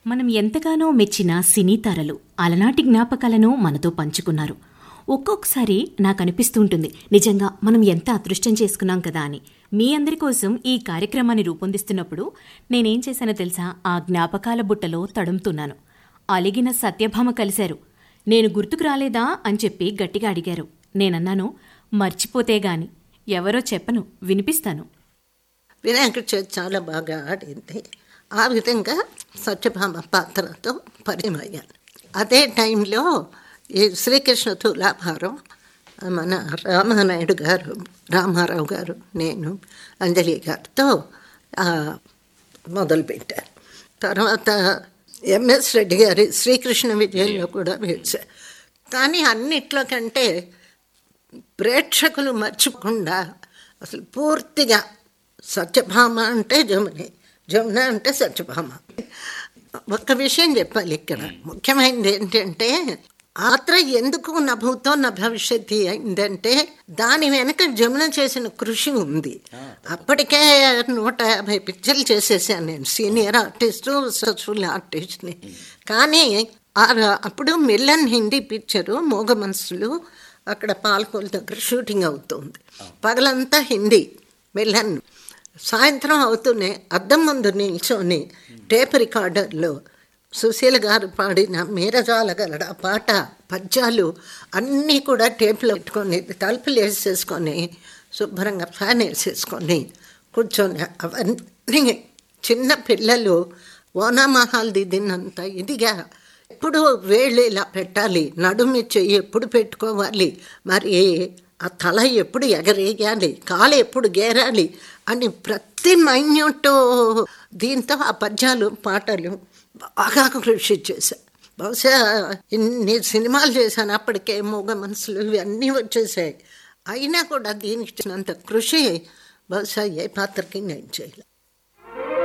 మనం ఎంతగానో మెచ్చిన సినీ తారలు అలనాటి జ్ఞాపకాలను మనతో పంచుకున్నారు ఒక్కొక్కసారి నాకు అనిపిస్తూ ఉంటుంది నిజంగా మనం ఎంత అదృష్టం చేసుకున్నాం కదా అని మీ అందరి కోసం ఈ కార్యక్రమాన్ని రూపొందిస్తున్నప్పుడు నేనేం చేశానో తెలుసా ఆ జ్ఞాపకాల బుట్టలో తడుముతున్నాను అలిగిన సత్యభామ కలిశారు నేను గుర్తుకు రాలేదా అని చెప్పి గట్టిగా అడిగారు నేనన్నాను మర్చిపోతే గాని ఎవరో చెప్పను వినిపిస్తాను వినాయక చవితి చాలా బాగా ఆడింది ఆ విధంగా సత్యభామ పాత్రతో పరిచయం అయ్యాను అదే టైంలో ఈ శ్రీకృష్ణ తులాభారం మన రామానాయుడు గారు రామారావు గారు నేను అంజలి గారితో ఆ, మొదలుపెట్టారు తర్వాత ఎంఎస్ రెడ్డి గారి శ్రీకృష్ణ విజయంలో కూడా వేశారు కానీ అన్నిట్లో కంటే ప్రేక్షకులు మర్చిపోకుండా అసలు పూర్తిగా సత్యభామ అంటే జముని జమున అంటే సత్యభామ ఒక్క విషయం చెప్పాలి ఇక్కడ ముఖ్యమైనది ఏంటంటే ఆత్ర ఎందుకు నభూతో నా భవిష్యత్తు అయిందంటే దాని వెనక జమున చేసిన కృషి ఉంది అప్పటికే నూట యాభై పిక్చర్లు చేసేసాను నేను సీనియర్ ఆర్టిస్టు సక్సెస్ఫుల్ ఆర్టిస్ట్ని కానీ ఆ- అప్పుడు మిల్లన్ హిందీ పిక్చరు మోగ మనసులు అక్కడ పాల్కోల్ దగ్గర షూటింగ్ అవుతుంది పగలంతా హిందీ మిల్లన్ సాయంత్రం అవుతూనే అద్దం ముందు నిల్చొని టేప్ రికార్డర్లో సుశీల గారు పాడిన మీరజాలగలడ పాట పద్యాలు అన్నీ కూడా టేప్లో పెట్టుకొని తలుపులు వేసేసుకొని శుభ్రంగా ఫ్యాన్ వేసేసుకొని కూర్చొని అవన్నీ చిన్న పిల్లలు ఓనామహాల్ దిద్దినంత ఇదిగా ఎప్పుడు వేళ్ళు ఇలా పెట్టాలి నడుము చెయ్యి ఎప్పుడు పెట్టుకోవాలి మరి ఆ తల ఎప్పుడు ఎగరేయాలి కాలు ఎప్పుడు గేరాలి అని ప్రతి మైన్యూట్ దీంతో ఆ పద్యాలు పాటలు బాగా కృషి చేశాను బహుశా ఇన్ని సినిమాలు చేశాను అప్పటికే మూగ మనసులు ఇవన్నీ వచ్చేసాయి అయినా కూడా దీనికి ఇచ్చినంత కృషి బహుశా ఏ పాత్రకి నేను చేయలే